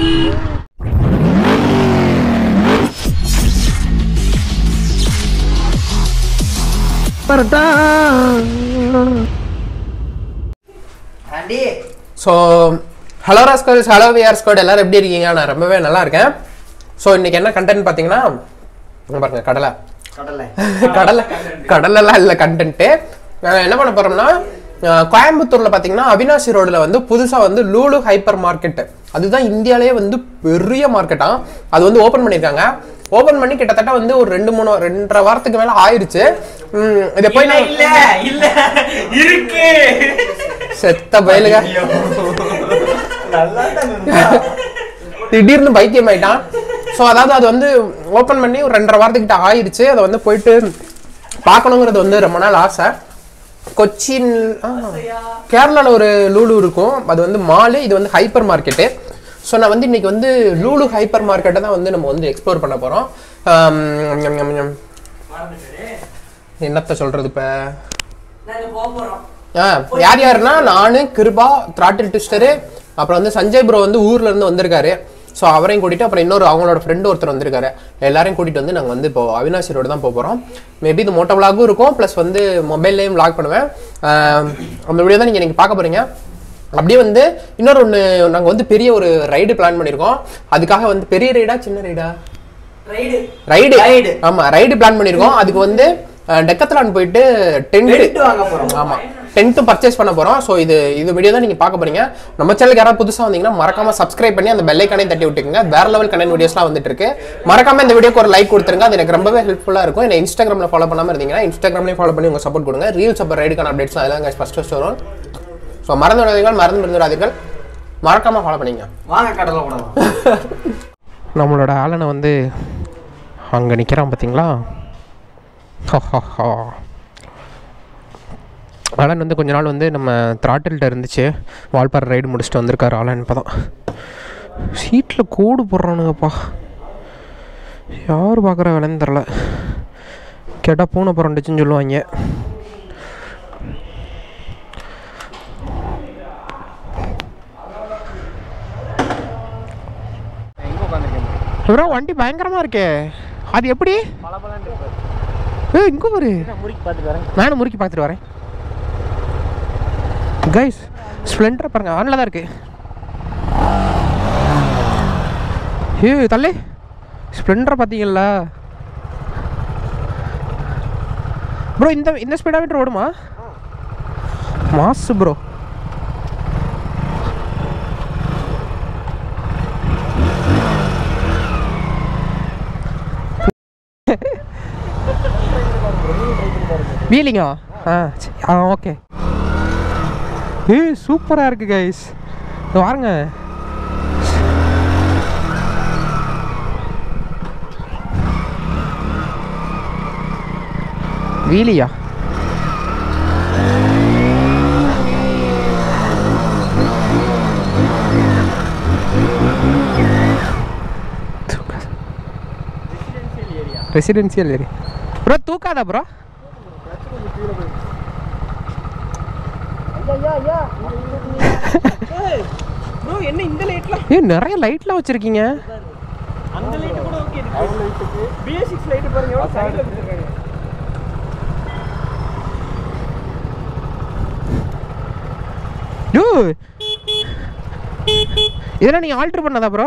Aunty so hello rascals hello we are squad எல்லாரும் எப்படி இருக்கீங்க நான் ரொம்பவே நல்லா இருக்கேன் ஸோ இன்னைக்கு என்ன கண்டென்ட் பார்த்தீங்கன்னா இங்க பாருங்க கடலை கடலை கடலை கடலெல்லாம் இல்லை கண்டென்ட்டு என்ன பண்ண போறோம்னா அஹ், கோயம்புத்தூர்ல பார்த்தீங்கன்னா அவினாசி ரோடில் வந்து புதுசாக வந்து லூலு ஹைப்பர் மார்க்கெட் அதுதான் இந்தியாவிலேயே வந்து பெரிய மார்க்கெட்டா அது வந்து ஓப்பன் பண்ணியிருக்காங்க ஓப்பன் பண்ணி கிட்டத்தட்ட வந்து ஒரு ரெண்டு மூணு ரெண்டரை வாரத்துக்கு மேலே ஆயிருச்சு ம், இதை போய் நான் இல்ல இல்ல இருக்கு செத்த பயலுங்க நல்லா திடீர்னு பைத்தியம் ஆயிட்டான் ஸோ அதாவது அது வந்து ஓப்பன் பண்ணி ஒரு ரெண்டரை வாரத்துக்கிட்ட ஆயிருச்சு அதை வந்து போயிட்டு பார்க்கணுங்கிறது வந்து ரொம்ப நாள் ஆசை கொச்சின் கேரளாவில் ஒரு லூலு இருக்கும் அது வந்து மாலு இது வந்து ஹைப்பர் மார்க்கெட்டு ஸோ நான் வந்து இன்னைக்கு வந்து லூலு ஹைப்பர் மார்க்கெட்டை தான் வந்து நம்ம வந்து எக்ஸ்ப்ளோர் பண்ண போகிறோம் என்னத்த சொல்கிறது இப்போ நாங்க போக போறோம் ஆ யார் யாருன்னா நானு கிருபா த்ராட்டில் ட்விஸ்டரு அப்புறம் வந்து சஞ்சய் ப்ரோ வந்து ஊர்ல இருந்து வந்திருக்காரு ஸோ அவரையும் கூட்டிட்டு அப்புறம் இன்னொரு அவங்களோட ஃப்ரெண்டு ஒருத்தர் வந்திருக்காரு எல்லாரையும் கூட்டிட்டு வந்து நாங்கள் வந்து இப்போ அவினாசி ரோடு தான் போக போகிறோம் மேபி இது மோட்டோ விளாகும் இருக்கும் ப்ளஸ் வந்து மொபைல்லையும் vlog பண்ணுவேன் ஆஹ் அந்த வீடியோ தான் நீங்கள் நீங்கள் பார்க்க போறீங்க அப்படியே வந்து இன்னொரு ஒன்று நாங்கள் வந்து பெரிய ஒரு ரைடு பிளான் பண்ணியிருக்கோம் அதுக்காக வந்து பெரிய ரைடா சின்ன ரைடா ரைடு ரைடு Ride. ஆமா ரைடு பிளான் பண்ணிருக்கோம் அதுக்கு வந்து டெக்கத்லான் போயிட்டு Tent டென்ட் வாங்க போறோம். ஆமா டென்ட் பர்ச்சேஸ் பண்ண போறோம் ஸோ இது இது வீடியோ தான் நீங்க பார்க்க போறீங்க நம்ம சேனலுக்கு யாராவது புதுசா வந்தீங்கன்னா மறக்காம சப்ஸ்கிரைப் பண்ணி அந்த பெல் ஐக்கானையும் தட்டி விட்டுக்கங்க வேற லெவல் கண்டென்ட் வீடியோஸ்லாம் வந்துட்டு இருக்கு மறக்காம இந்த வீடியோக்கு ஒரு லைக் கொடுத்துருங்க அது எனக்கு ரொம்பவே ஹெல்ப்ஃபுல்லா இருக்கும் என்ன இன்ஸ்டாகிராம்ல ஃபாலோ பண்ணாம இருந்தீங்கன்னா இன்ஸ்டாகிராம்லயும் ஃபாலோ பண்ணி உங்க சப்போர்ட் கொடுங்க ரீல்ஸ் அப்புறம் ரைடுக்கான அப்டேட்ஸ் அதெல்லாம் ஃபர்ஸ்ட் ஃபர்ஸ்ட் வரும் ஸோ மறந்து விடாதீர்கள் மறந்து விடாதீர்கள் மறக்காம ஃபாலோ பண்ணிங்க வாங்க கடலை போடலாம் நம்மளோட ஆளனை வந்து அங்கே நிற்கிறான் பார்த்தீங்களா ஆலன் வந்து கொஞ்ச நாள் வந்து நம்ம த்ராட்டில்கிட்ட இருந்துச்சு வால்பாறை ரைடு முடிச்சுட்டு வந்திருக்காரு ஆலன் இப்போ தான் சீட்டில் கோடு போடுறானுங்கப்பா யார் பார்க்குற வேலைன்னு தெரில கேட்டால் பூனை புரண்டுச்சுன்னு சொல்லுவாங்க ப்ரோ வண்டி பயங்கரமா இருக்கே அது எப்படி ஏ இங்க பாரு நானும் முறுக்கி பார்த்துட்டு வரேன் கைஸ் ஸ்ப்ளெண்டர் பாருங்க ஆன்ல தான் இருக்கு ஏ தள்ளே ஸ்ப்ளெண்டர் பார்த்தீங்களா ப்ரோ இந்த இந்த ஸ்பீடாமீட்டர் ஓடுமா மாசு ப்ரோ வீலிங்கா ஆ சரி. ஆ ஓகே ஏய் சூப்பராக இருக்கு கைஸ் வாருங்க வீலியா ரெசிடென்சியல் ஏரியா ப்ரோ தூக்காதா ப்ரோ ப்ரோ என்ன இந்த லைட்ல ஏ நிறைய லைட்லாம் வச்சிருக்கீங்க அந்த லைட் கூட ஓகே இருக்கு பிஎஸ்6 லைட் பாருங்க எவ்வளவு சைடுல வச்சிருக்காங்க யோ இதெல்லாம் நீங்கள் ஆல்டர் பண்ணதா ப்ரோ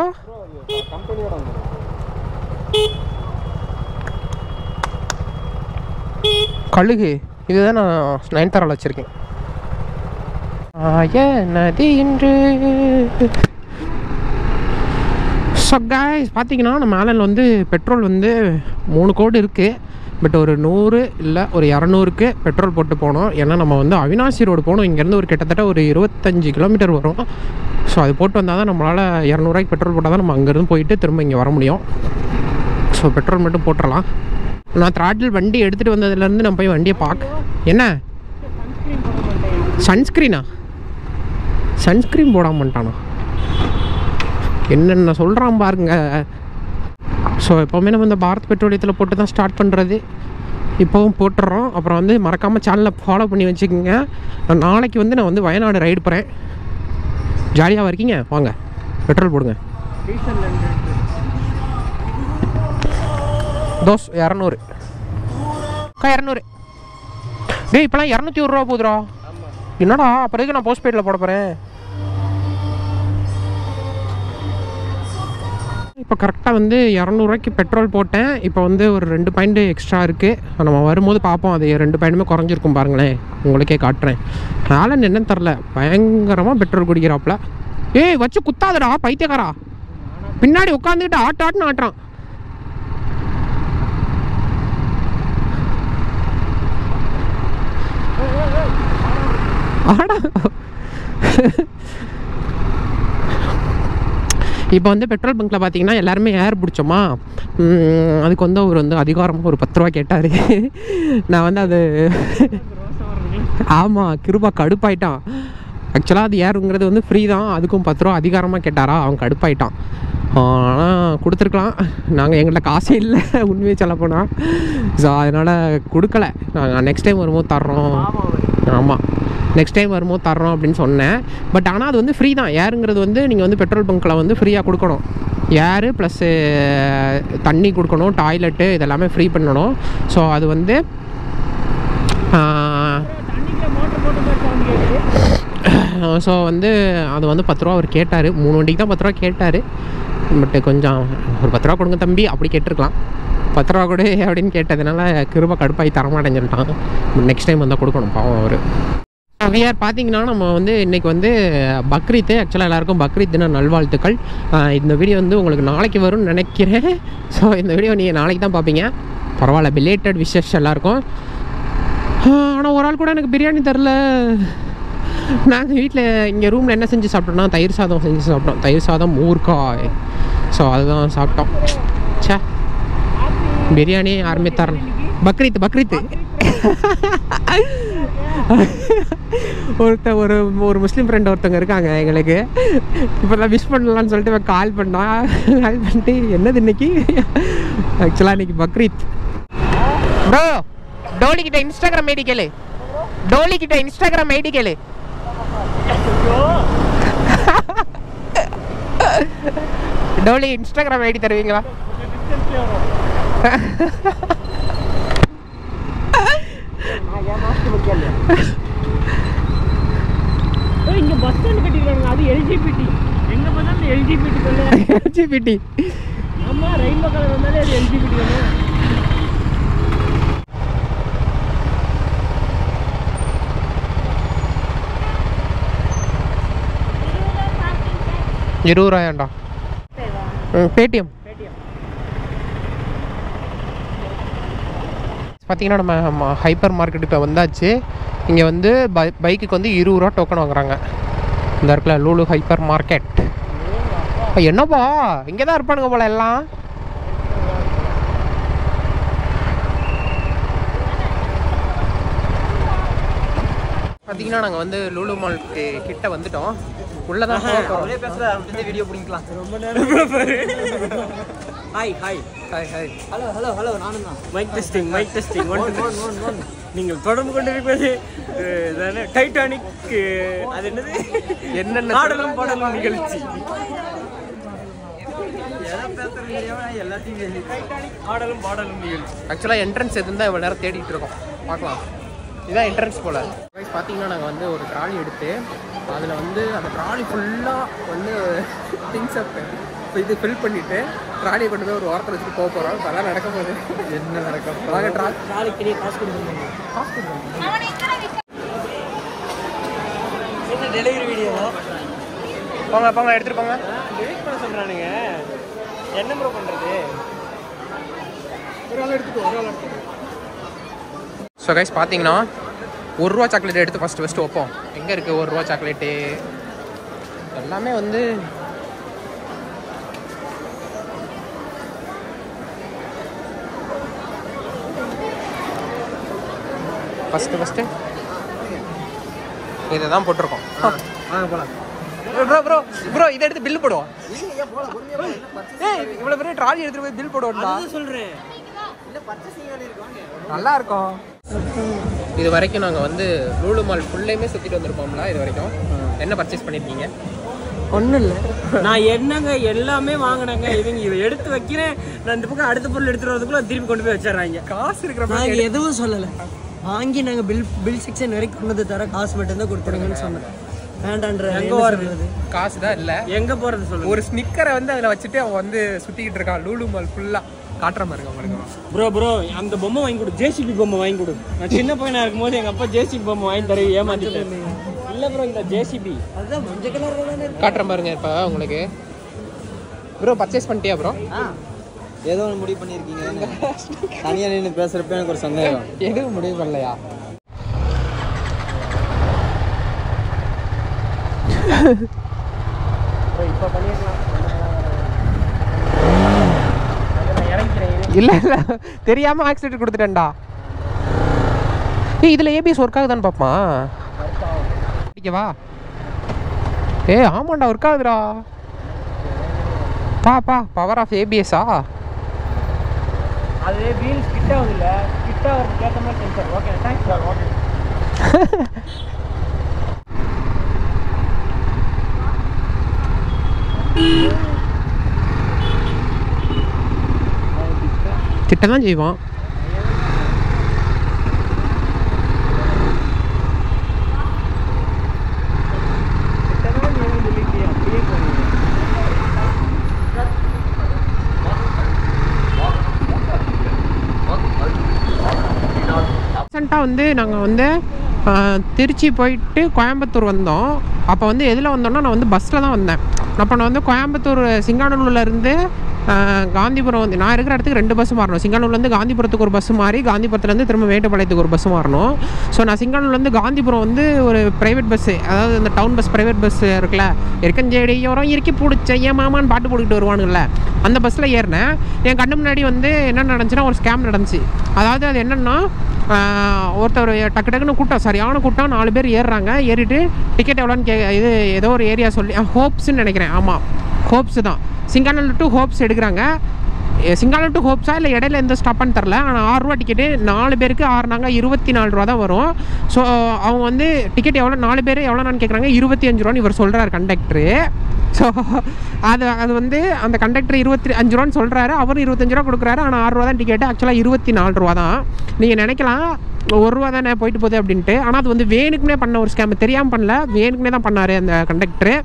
கழுகு இதுதான் நான் நயன்தாராவில் வச்சுருக்கேன் ஆய நதி இன்று ஸோ காய்ஸ் பார்த்தீங்கன்னா நம்ம ஆலனில் வந்து பெட்ரோல் வந்து மூணு கோடு இருக்குது பட் ஒரு நூறு இல்லை ஒரு இரநூறுக்கு பெட்ரோல் போட்டு போனோம் ஏன்னா நம்ம வந்து அவினாசி ரோடு போகணும் இங்கேருந்து ஒரு கிட்டத்தட்ட ஒரு இருபத்தஞ்சி கிலோமீட்டர் வரும் ஸோ அது போட்டு வந்தால் தான் நம்மளால் இரநூறுவாய்க்கு பெட்ரோல் போட்டால் தான் நம்ம அங்கேருந்து போயிட்டு திரும்ப இங்கே வர முடியும் ஸோ பெட்ரோல் மட்டும் போட்டுடலாம் நான் த்ராட்டில் வண்டி எடுத்துகிட்டு வந்ததுலேருந்து நான் போய் வண்டியை பார்க்க என்ன சன்ஸ்க்ரீனா சன்ஸ்க்ரீன் போடாம பண்ணிட்டானா என்னென்ன சொல்கிறான் பாருங்க ஸோ எப்போவுமே நம்ம இந்த பாரத் பெட்ரோலியத்தில் போட்டு தான் ஸ்டார்ட் பண்ணுறது இப்போவும் போட்டுடுறோம் அப்புறம் வந்து மறக்காமல் சேனலை ஃபாலோ பண்ணி வச்சுக்கோங்க நான் நாளைக்கு வந்து நான் வந்து வயநாடு ரைடு போகிறேன் ஜாலியாக இருக்கீங்க வாங்க பெட்ரோல் போடுங்க டீசல் தோஸ் இரநூறு அக்கா இரநூறு டேய் இப்போலாம் இரநூத்தி ஒரு ரூபா போகுதுடா என்னடா அப்புறம் நான் போஸ்ட் பெய்டில் போட போகிறேன் இப்போ கரெக்டாக வந்து இரநூறுவாய்க்கு பெட்ரோல் போட்டேன் இப்போ வந்து ஒரு ரெண்டு பாயிண்ட் எக்ஸ்ட்ரா இருக்குது நம்ம வரும்போது பார்ப்போம் அது ரெண்டு பாயிண்ட்டுமே குறைஞ்சிருக்கும் பாருங்களேன் உங்களுக்கே காட்டுறேன் ஆலன் என்னன்னு தெரில பயங்கரமாக பெட்ரோல் குடிக்கிறாப்புல ஏய் வச்சு குத்தாதடா பைத்தியக்காரா பின்னாடி உட்காந்துக்கிட்டு ஆட்டு ஆட்டுன்னு ஆட்டுறான் ஆடா இப்போ வந்து பெட்ரோல் பங்க்கில் பார்த்தீங்கன்னா எல்லாருமே ஏர் பிடிச்சோமா உம், அதுக்கு வந்து அவர் வந்து அதிகாரமாக ஒரு பத்து ரூபா கேட்டார் நான் வந்து அது ஆமாம் கிருபா கடுப்பாயிட்டான் ஆக்சுவலாக அது ஏருங்கிறது வந்து ஃப்ரீ தான் அதுக்கும் பத்து ரூபா அதிகாரமாக கேட்டாரா அவன் கடுப்பாயிட்டான் ஆனால் கொடுத்துருக்கலாம் நாங்கள் எங்கள்கிட்ட காசே இல்லை உண்மையை சொல்ல போனால் ஸோ அதனால் கொடுக்கல நாங்கள் நெக்ஸ்ட் டைம் வரும்போது தர்றோம் ஆமாம் நெக்ஸ்ட் டைம் வரும்போது தர்றோம் அப்படின்னு சொன்னேன் பட் ஆனால் அது வந்து ஃப்ரீ தான் ஏருங்கிறது வந்து நீங்கள் வந்து பெட்ரோல் பங்க்கில் வந்து ஃப்ரீயாக கொடுக்கணும் ஏரு ப்ளஸ்ஸு தண்ணி கொடுக்கணும் டாய்லெட்டு இதெல்லாமே ஃப்ரீ பண்ணணும் ஸோ அது வந்து தண்ணிக்குள்ள மோட்டர் போட்டு மாதிரி சவுண்ட் கேட்குது ஸோ வந்து அது வந்து பத்து ரூபா அவர் கேட்டார் மூணு வண்டிக்கு தான் பத்து ரூபா கேட்டார் பட்டு கொஞ்சம் ஒரு பத்து ரூபா கொடுங்க தம்பி அப்படி கேட்டிருக்கலாம் பத்து ரூபா கொடு அப்படின்னு கேட்டதுனால கிருபா கடுப்பாகி தரமாட்டேன்னு சொல்லிட்டான் நெக்ஸ்ட் டைம் வந்தால் கொடுக்கணும் பாவம் அவர் விஆர் பார்த்தீங்கன்னா நம்ம வந்து இன்றைக்கி வந்து பக்ரீத்து ஆக்சுவலாக எல்லாருக்கும் பக்ரீத் தின நல்வாழ்த்துக்கள் ஆஹ் இந்த வீடியோ வந்து உங்களுக்கு நாளைக்கு வரும்னு நினைக்கிறேன் ஸோ இந்த வீடியோ நீங்கள் நாளைக்கு தான் பார்ப்பீங்க பரவாயில்ல பிலேட்டட் விஷஸ் எல்லாருக்கும் ஆனால் ஒரு ஆள் கூட எனக்கு பிரியாணி தரல நாங்கள் வீட்டில் இங்கே ரூமில் என்ன செஞ்சு சாப்பிட்டோம்னா தயிர் சாதம் செஞ்சு சாப்பிட்டோம் தயிர் சாதம் ஊறுகாய் ஸோ அதுதான் சாப்பிட்டோம் ச்சே பிரியாணி யாருமே தரல பக்ரீத் பக்ரீத் ஒருத்த ஒரு ஒரு முஸ்லீம் ஃப்ரெண்ட் ஒருத்தவங்க இருக்காங்க எங்களுக்கு இப்போல்லாம் விஷ் பண்ணலாம்னு சொல்லிட்டு இவன் கால் பண்ணான் கால் பண்ணிட்டு என்னது இன்னைக்கு ஆக்சுவலாக இன்னைக்கு பக்ரீத் ப்ரோ டோலி கிட்ட இன்ஸ்டாகிராம் ஐடி கேளு டோலி கிட்ட இன்ஸ்டாகிராம் ஐடி கேளு டோலி இன்ஸ்டாகிராம் ஐடி தருவீங்களா ஏய், இங்க பஸ் ஸ்டாண்ட் கட்டிருக்காங்க அது எல்ஜிபிடி எங்க பார்த்தாலும் எல்ஜிபிடி சொல்லு ஜிபிடி ஆமா ரெயின்போ கலர் வந்தாலே அது எல்ஜிபிடி வேணும் இருபது ரூபாயாண்டா ம் பேடிஎம் பார்த்தீங்கன்னா நம்ம ஹைப்பர் மார்க்கெட் இப்போ வந்தாச்சு இங்கே வந்து பை பைக்குக்கு வந்து இருபது ரூபா டோக்கன் வாங்குறாங்க இந்த இருக்குல்ல லூலு ஹைப்பர் மார்க்கெட் என்னப்பா இங்கே தான் இருப்பானுங்க போல எல்லாம் பார்த்தீங்கன்னா நாங்கள் வந்து லூலு மால்க்கு கிட்ட வந்துட்டோம் உள்ளே தான் போக போகிறோம் வீடியோ பிடிக்கலாம் ரொம்ப நேரம் hi hi hi hi hello hello hello நானும் தான் mic testing mic testing one one one one one நீங்கள் தொடர்பு கொண்டிருப்பது அஹ், இதானே டைட்டானிக் அஹ், அது என்னது என்னென்ன பாடலும் பாடலும் நிகழ்ச்சி எல்லாத்தையும் பேசி ஆடலும் பாடலும் நிகழ்ச்சி ஆக்சுவலாக என்ட்ரன்ஸ் எதுன்னு தான் இவ்வளோ நேரம் தேடிட்டு இருக்கோம் பார்க்கலாம் இதுதான் என்ட்ரன்ஸ் போல் பார்த்தீங்கன்னா நாங்கள் வந்து ஒரு ட்ராலி எடுத்து அதில் வந்து அந்த ட்ராலி ஃபுல்லாக வந்து திங்ஸ் அப் இது ஃபில் பண்ணிவிட்டு ட்ராலியை கொண்டு போய் ஒரு ஓரத்தில் வச்சுட்டு போக போகிறோம் அதெல்லாம் நடக்க போகுது என்ன நடக்கும் அதாங்க ட்ரா நாளைக்கு பெரிய காசு கொடுக்கணும் என்ன டெலிவரி வீடியோ போங்க போங்க எடுத்துகிட்டு போங்க டெலிட் பண்ண சொல்கிறானுங்க என்ன ப்ரோ பண்ணுறது ஒரு ஆள் எடுத்துட்டு ஒரு ஆள் எடுத்துட்டு ஸோ கைஸ் பார்த்தீங்கன்னா ஒரு ரூபா சாக்லேட் எடுத்து ஃபஸ்ட்டு ஃபஸ்ட்டு வைப்போம் எங்கே இருக்குது ஒரு ரூபா சாக்லேட்டு எல்லாமே வந்து ஃபஸ்ட்டு ஃபஸ்ட்டு இதை தான் போட்டிருக்கோம் வாங்க போலாம் ப்ரோ ப்ரோ ப்ரோ இதை எடுத்து பில் போடுவோம் ஏய் இவ்வளோ பெரிய ட்ராலி எடுத்துகிட்டு போய் பில் போடுவோம்டா சொல்கிறேன் நல்லா இருக்கும் இது வரைக்கும் நாங்கள் வந்து லூலு மால் ஃபுல்லையுமே சுற்றிட்டு வந்திருப்போம்ல இது வரைக்கும் என்ன பர்ச்சேஸ் பண்ணியிருக்கீங்க ஒன்றும் இல்லை நான் என்னங்க எல்லாமே வாங்கினேங்க இவங்க இதை எடுத்து வைக்கிறேன் நான் இந்த பக்கம் அடுத்த பொருள் எடுத்துட்டு வரதுக்குள்ள திருப்பி கொண்டு போய் வச்சிடறாங்க காசு இருக்கிற நாங்க எதுவும் சொல்லல வாங்கி நாங்க பில் பில் செக்ஷன் வரைக்கும் கொண்டு வந்து தர காசு மட்டும் தான் கொடுத்துருங்கன்னு சொன்னேன் வேண்டான்ற எங்க என்ன வருது? சொல்றது? காசு தான் இல்லை எங்க போறது சொல்லுங்க ஒரு ஸ்னிக்கரை வந்து அதில் வச்சுட்டு அவன் வந்து சுற்றிக்கிட்டு இருக்கான் லூலு மால் ஃபுல்லாக காட்டுற மாதிரி இருக்கு உங்களுக்கு ப்ரோ ப்ரோ அந்த பொம்மை வாங்கி கொடு ஜேசிபி பொம்மை வாங்கி கொடு நான் சின்ன பையனா இருக்கும்போது எங்க அப்பா ஜேசிபி பொம்மை வாங்கி தர ஏமாத்திட்டேன் இல்ல ப்ரோ இந்த ஜேசிபி அதுதான் மஞ்சள் கலர்ல தானே இருக்கு. காட்டுற பாருங்க இப்போ உங்களுக்கு ப்ரோ பர்ச்சேஸ் பண்ணிட்டியா ப்ரோ ஏதோ ஒன்று முடிவு பண்ணியிருக்கீங்க தனியாக நின்று பேசுகிறப்ப எனக்கு ஒரு சந்தேகம் எதுவும் முடிவு பண்ணலையா இப்போ பண்ணிடலாம் நான் இறங்கிக்கிறேன் இல்லை இல்லை தெரியாமல் ஆக்சிடென்ட் கொடுத்துட்டேன்டா ஏய் இதில் ஏபிஎஸ் ஒர்க் ஆகுதான்னு பார்ப்பா வா ஏ ஆமாண்டா ஒர்க் ஆகுதுடா பா பா பவர் ஆஃப் ஏபிஎஸ்ஸா அது வீல்ஸ் கிட்ட ஆகுதுல்ல கிட்ட ஆகிறதுக்கு ஏற்ற மாதிரி sensor okay thanks sir okay திட்ட தான் செய்வான் ரீசெண்டாக வந்து நாங்கள் வந்து ஆ, திருச்சி போயிட்டு கோயம்புத்தூர் வந்தோம் அப்போ வந்து எதில் வந்தோம்னா நான் வந்து பஸ்ஸில் தான் வந்தேன் அப்போ நான் வந்து கோயம்புத்தூர் சிங்கானூர்லேருந்து காந்திபுரம் வந்து நான் இருக்கிற இடத்துக்கு ரெண்டு பஸ் மாறணும் சிங்கானூர்லேருந்து காந்திபுரத்துக்கு ஒரு பஸ் மாறி காந்திபுரத்துலேருந்து திரும்ப மேட்டுப்பாளையத்துக்கு ஒரு பஸ் மாறணும் ஸோ நான் சிங்கானூர்லேருந்து காந்திபுரம் வந்து ஒரு ப்ரைவேட் பஸ்ஸு அதாவது இந்த டவுன் பஸ் ப்ரைவேட் பஸ் இருக்குல்ல இருக்கஞ்சேடியோரம் இறுக்கி பிடிச்ச ஏன் மாமான்னு பாட்டு போட்டுக்கிட்டு வருவானுங்கள்ல அந்த பஸ்ஸில் ஏறினேன் என் கண்ணு முன்னாடி வந்து என்ன நடந்துச்சுன்னா ஒரு ஸ்கேம் நடந்துச்சு அதாவது அது என்னென்னா ஆஹ் ஒருத்தர் டக்கு டக்குன்னு கூட்டம் சரியான கூட்டம் நாலு பேர் ஏறுறாங்க ஏறிட்டு டிக்கெட் எவ்வளோன்னு கே இது ஏதோ ஒரு ஏரியா சொல்லி ஹோப்ஸ்ன்னு நினைக்கிறேன் ஆமாம் ஹோப்ஸ் தான் சிங்கானல் டு ஹோப்ஸ் எடுக்கிறாங்க சிங்கானல் டு ஹோப்ஸா இல்லை இடையில எந்த ஸ்டாப்பான்னு தெரில ஆனால் ஆறுரூவா டிக்கெட்டு நாலு பேருக்கு ஆறுனாங்க இருபத்தி நாலு ரூபா தான் வரும் ஸோ அவங்க வந்து டிக்கெட் எவ்வளோ நாலு பேர் எவ்வளோன்னு கேட்குறாங்க இருபத்தி அஞ்சு ரூபான்னு இவர் சொல்கிறார் கண்டக்டரு ஸோ அது அது வந்து அந்த கண்டக்டர் இருபத்தி அஞ்சு ரூபான்னு சொல்கிறாரு அவரும் இருபத்தஞ்சு ரூபா கொடுக்குறாரு ஆனால் ஆறு ரூபா தான் டிக்கெட்டு ஆக்சுவலாக இருபத்தி நாலு ரூபா தான் நீங்கள் நினைக்கலாம் ஒரு ரூபா தானே போயிட்டு போகுது அப்படின்ட்டு ஆனால் அது வந்து வேணுக்குனே பண்ண ஒரு ஸ்கேம் தெரியாமல் பண்ணல வேணுக்குனே தான் பண்ணார் அந்த கண்டக்டரு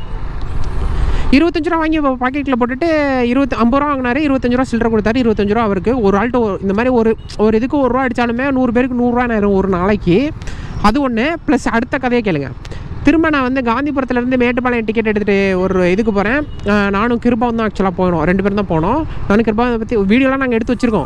இருபத்தஞ்சு ரூபா வாங்கி பாக்கெட்டில் போட்டுட்டு இருபத்தி ஐம்பது ரூபா வாங்கினாரு இருபத்தஞ்சு ரூபா சில்லறை கொடுத்தாரு இருபத்தஞ்சு ரூபா அவருக்கு ஒரு ஆள்கிட்ட ஒரு- இந்த மாதிரி ஒரு ஒரு இதுக்கு ஒரு ரூபா அடித்தாலுமே நூறு பேருக்கு நூறுரூவா நேரம் ஒரு நாளைக்கு அது ஒன்று ப்ளஸ் அடுத்த கதையை கேளுங்க திரும்ப நான் வந்து காந்திபுரத்துலேருந்து மேட்டுப்பாளையம் டிக்கெட் எடுத்துகிட்டு ஒரு இதுக்கு போகிறேன் நானும் கிருபாவும் தான் ஆக்சுவலாக போனோம் ரெண்டு பேரும் தான் போனோம் நானும் கிருபாவை பற்றி வீடியோலாம் நாங்கள் எடுத்து வச்சுருக்கோம்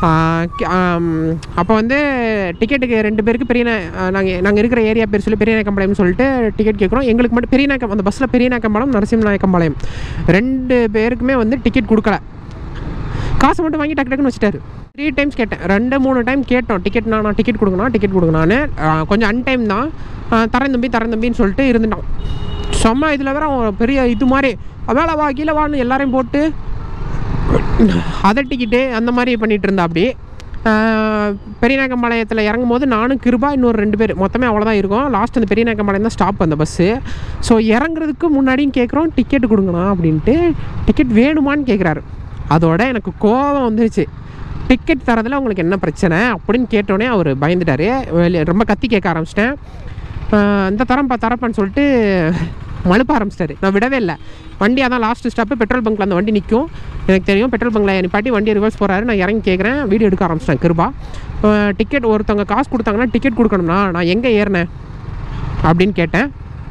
அப்போ வந்து டிக்கெட்டுக்கு ரெண்டு பேருக்கு பெரிய நாங்கள் நாங்கள் இருக்கிற ஏரியா பேர் சொல்லி பெரிய நாயக்கம்பாளையம்னு சொல்லிட்டு டிக்கெட் கேட்குறோம் எங்களுக்கு மட்டும் பெரிய நாயக்கம் அந்த பஸ்ஸில் பெரிய நாயக்கம்பாளையம் நரசிம்ம நாயக்கம்பாளையம் ரெண்டு பேருக்குமே வந்து டிக்கெட் கொடுக்கல காசு மட்டும் வாங்கி டக்கு டக்குன்னு வச்சுட்டாரு த்ரீ டைம்ஸ் கேட்டேன் ரெண்டு மூணு டைம் கேட்டோம் டிக்கெட் நான் டிக்கெட் கொடுக்கணும் டிக்கெட் கொடுக்கணான்னு கொஞ்சம் அன்டைம் தான் ஆ, தரேன் தம்பி தரேன் தம்பின்னு சொல்லிட்டு இருந்துட்டான் செம்ம இதில் வேற அவன் பெரிய இது மாதிரி வேலை வா கீழே வான்னு எல்லாரையும் போட்டு அதட்டிக்கிட்டு அந்த மாதிரி பண்ணிட்டு இருந்தா அப்படி பெரியநாயக்கம்பாளையத்தில் இறங்கும் போது நானும் கிருபா இன்னொரு ரெண்டு பேர் மொத்தமே அவ்வளோதான் இருக்கும் லாஸ்ட் அந்த பெரியநாயக்கம்பாளையம் தான் ஸ்டாப் அந்த பஸ்ஸு ஸோ இறங்குறதுக்கு முன்னாடியும் கேட்குறோம் டிக்கெட் கொடுங்கண்ணா அப்படின்ட்டு டிக்கெட் வேணுமான்னு கேட்குறாரு அதோட எனக்கு கோபம் வந்துருச்சு டிக்கெட் தரதில் உங்களுக்கு என்ன பிரச்சனை அப்படின்னு கேட்டோடனே அவர் பயந்துட்டார் வெளிய- ரொம்ப கத்தி கேட்க ஆரம்பிச்சிட்டேன் இந்த தரம்பா தரப்பான்னு சொல்லிட்டு மழுப்ப ஆரம்பிச்சிட்டாரு நான் விடவே இல்லை வண்டி அதான் லாஸ்ட் ஸ்டாப்பு பெட்ரோல் பங்க்கில் அந்த வண்டி நிற்கும் எனக்கு தெரியும் பெட்ரோல் பங்க்கில் நிப்பாட்டி வண்டியை ரிவர்ஸ் போகிறாரு நான் இறங்கி கேட்குறேன் வீடியோ எடுக்க ஆரம்பிச்சிட்டேன் கிருபா டிக்கெட் ஒருத்தவங்க காசு கொடுத்தாங்கன்னா டிக்கெட் கொடுக்கணும்னா நான் எங்கே ஏறினேன் அப்படின்னு கேட்டேன்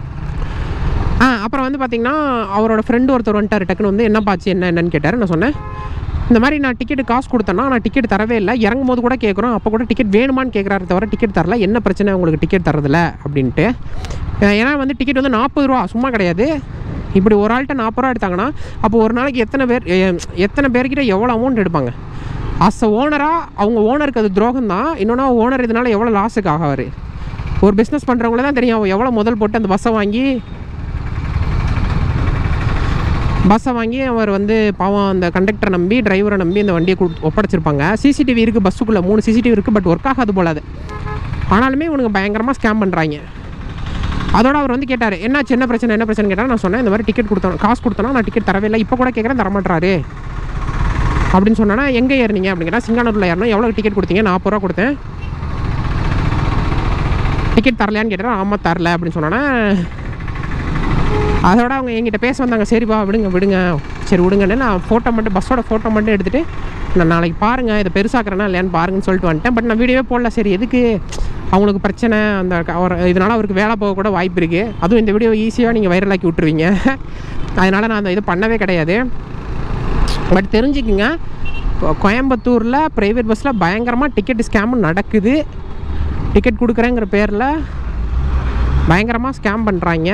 ஆ அப்புறம் வந்து பார்த்தீங்கன்னா அவரோட ஃப்ரெண்டு ஒருத்தர் வந்துட்டார் டக்குன்னு வந்து என்ன பாச்சு என்ன என்னன்னு கேட்டார் நான் சொன்னேன் இந்த மாதிரி நான் டிக்கெட்டு காசு கொடுத்தேன்னா நான் டிக்கெட் தரவே இல்லை இறங்கும் போது கூட கேட்குறோம் அப்போ கூட டிக்கெட் வேணுமான்னு கேட்குறாரு தவிர டிக்கெட் தரல என்ன பிரச்சனை உங்களுக்கு டிக்கெட் தரதில்ல அப்படின்ட்டு அஹ் ஏன்னா வந்து டிக்கெட் வந்து நாற்பது ரூபா சும்மா கிடையாது இப்படி ஒரு ஆள்கிட்ட நாற்பது ரூபா எடுத்தாங்கன்னா அப்போ ஒரு நாளைக்கு எத்தனை பேர் எ- எத்தனை பேர்கிட்ட எவ்வளோ அமௌண்ட் எடுப்பாங்க அஸ் அ ஓனராக அவங்க ஓனருக்கு அது துரோகம் தான் இன்னொன்னா ஓனர் இதனால் எவ்வளோ லாஸுக்கு ஆகாரு ஒரு பிஸ்னஸ் பண்ணுறவங்கள தான் தெரியும் அவன் எவ்வளோ முதல் போட்டு அந்த பஸ்ஸை வாங்கி பஸ்ஸை வாங்கி அவர் வந்து பாவம் அந்த கண்டக்டரை நம்பி டிரைவரை நம்பி இந்த வண்டியை கொடு ஒப்படைச்சிருப்பாங்க சிசிடிவி இருக்குது பஸ்ஸுக்குள்ளே மூணு சிசிடிவி இருக்குது பட் ஒர்க் ஆகாது போல அது ஆனாலுமே இவனுங்க பயங்கரமாக ஸ்கேம் பண்ணுறாங்க அதோட அவர் வந்து கேட்டார் என்னாச்சு என்ன பிரச்சனை என்ன பிரச்சனை கேட்டால் நான் சொன்னேன் இந்த மாதிரி டிக்கெட் கொடுத்தோம் காசு கொடுத்தோன்னா நான் டிக்கெட் தரவே இல்லை இப்போ கூட கேட்குறேன் தரமாட்டாரு அப்படின்னு சொன்னா எங்கே ஏறினீங்க அப்படின்னு கேட்டால் சிங்கானூரில் ஏறணும் எவ்வளோ டிக்கெட் கொடுத்தீங்க நாற்பது ரூபா கொடுத்தேன் டிக்கெட் தரலையான்னு கேட்டால் ஆமாம் தரல அப்படின்னு சொன்னோன்னா அதோட அவங்க என்கிட்ட பேச வந்தாங்க சரிப்பா விடுங்க விடுங்க சரி விடுங்கன்னு நான் ஃபோட்டோ மட்டும் பஸ்ஸோட ஃபோட்டோ மட்டும் எடுத்துகிட்டு நான் நாளைக்கு பாருங்கள் இதை பெருசாக்குறேன்னா இல்லையான்னு பாருங்கன்னு சொல்லிட்டு வந்துட்டேன் பட் நான் வீடியோவே போடல சரி எதுக்கு அவங்களுக்கு பிரச்சனை அந்த க- அவர் இதனால் அவருக்கு வேலை போக கூட வாய்ப்பு இருக்குது அதுவும் இந்த வீடியோ ஈஸியாக நீங்கள் வைரலாக்கி விட்டுருவீங்க அதனால் நான் அந்த இது பண்ணவே கிடையாது பட் தெரிஞ்சுக்குங்க கொ- கோயம்புத்தூரில் ப்ரைவேட் பஸ்ஸில் பயங்கரமாக டிக்கெட் ஸ்கேம் நடக்குது டிக்கெட் கொடுக்குறேங்கிற பேரில் பயங்கரமாக ஸ்கேம் பண்ணுறாங்க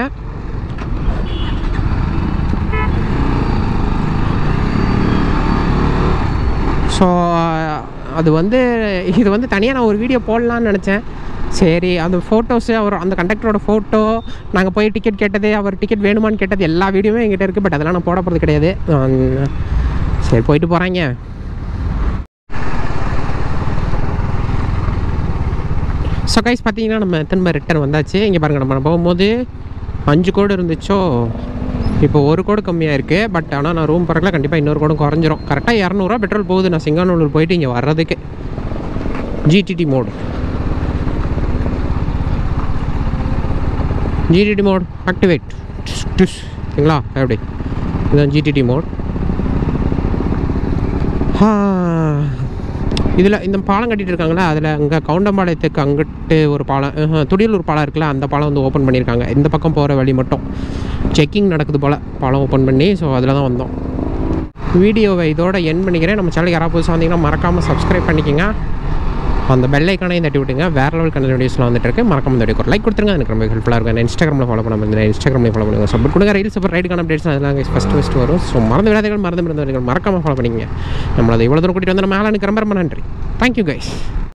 ஸோ அது வந்து இது வந்து தனியாக நான் ஒரு வீடியோ போடலான்னு நினச்சேன் சரி அந்த ஃபோட்டோஸு அவர் அந்த கண்டக்டரோட ஃபோட்டோ நாங்கள் போய் டிக்கெட் கேட்டது அவர் டிக்கெட் வேணுமான்னு கேட்டது எல்லா வீடியோவும் என்கிட்ட இருக்குது பட் அதெல்லாம் நான் போட போகிறது கிடையாது நான் சரி போயிட்டு போகிறாங்க ஸோ கைஸ் பார்த்தீங்கன்னா நம்ம திரும்ப ரிட்டர்ன் வந்தாச்சு இங்கே பாருங்கள் நம்ம போகும்போது அஞ்சு கோடு இருந்துச்சோ இப்போ ஒரு கோடு கம்மியாக இருக்குது பட் ஆனால் நான் ரூம் பறக்கல கண்டிப்பாக இன்னொரு கோடும் குறைஞ்சிரும் கரெக்டாக இரநூறுவா பெட்ரோல் போகுது நான் சிங்கானூர் போயிட்டு இங்கே வர்றதுக்கு GTT mode GTT mode activate சரிங்களா எப்படி இதுதான் ஜிடிடி மோட் இதில் இந்த பாலம் கட்டிட்டு இருக்காங்களா அதில் அங்கே கவுண்டம்பாளையத்துக்கு அங்கிட்டு ஒரு பாலம் ஆஹா, துடியலூர் பாலம் இருக்குல்ல அந்த பாலம் வந்து ஓப்பன் பண்ணியிருக்காங்க இந்த பக்கம் போகிற வழி மட்டும் செக்கிங் நடக்குது போல் பாலம் ஓப்பன் பண்ணி ஸோ அதில் தான் வந்தோம் வீடியோவை இதோட என் பண்ணிக்கிறேன் நம்ம சேனல் யாராவது புதுசாக வந்தீங்கன்னா மறக்காமல் சப்ஸ்கிரைப் பண்ணிக்கோங்க அந்த பெல் ஐக்கானையும் தட்டி விட்டுங்க வேறு லெவல் கண்டென்ட் வீடியோஸ்லாம் வந்துட்டு இருக்கு மறக்காம இந்த வீடியோ ஒரு லைக் கொடுத்துருங்க எனக்கு ரொம்ப ஹெல்ப்ஃபுல்லாக இருக்கும் நான் இன்ஸ்டாகிராமில் ஃபாலோ பண்ண முடியும் இன்ஸ்டாகிராமில் ஃபாலோ பண்ணுங்க சப்போர்ட் கொடுங்க ரீல்ஸ் அப்புறம் ரைடுக்கான அப்டேட்ஸ் அதெல்லாம் ஃபஸ்ட் ஃபஸ்ட் வரும் ஸோ மறந்து விடாதீர்கள் மறந்து மறந்து மறக்காமல் ஃபாலோ பண்ணிக்கங்க நம்மளை இவ்வளோ தூரம் கூட்டிகிட்டு வந்து நம்ம மேலே எனக்கு ரொம்ப ரொம்ப நன்றி தேங்க்யூ கைஸ்